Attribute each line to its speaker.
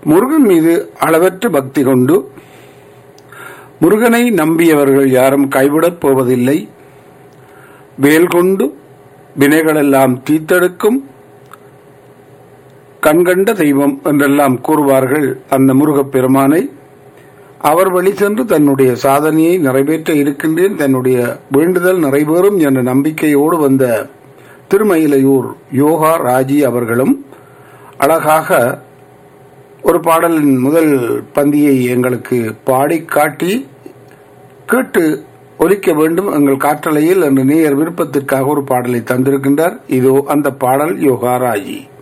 Speaker 1: முருகன் மீது அளவற்ற பக்தி கொண்டு முருகனை நம்பியவர்கள் யாரும் கைவிடப் போவதில்லை வேல் கொண்டு வினைகளெல்லாம் தீத்தெடுக்கும் கண்கண்ட தெய்வம் என்றெல்லாம் கூறுவார்கள் அந்த முருகப் பெருமானை அவர் வழி சென்று தன்னுடைய சாதனையை நிறைவேற்ற இருக்கின்றேன் தன்னுடைய வேண்டுதல் நிறைவேறும் என்ற நம்பிக்கையோடு வந்த திருமயிலையூர் யோகா ராஜி அவர்களும் அழகாக ஒரு பாடலின் முதல் பந்தியை எங்களுக்கு பாடி காட்டி கேட்டு ஒலிக்க வேண்டும் எங்கள் காற்றலையில் என்று நேயர் விருப்பத்திற்காக ஒரு பாடலை தந்திருக்கின்றார் இதோ அந்த பாடல் யோகா ராஜி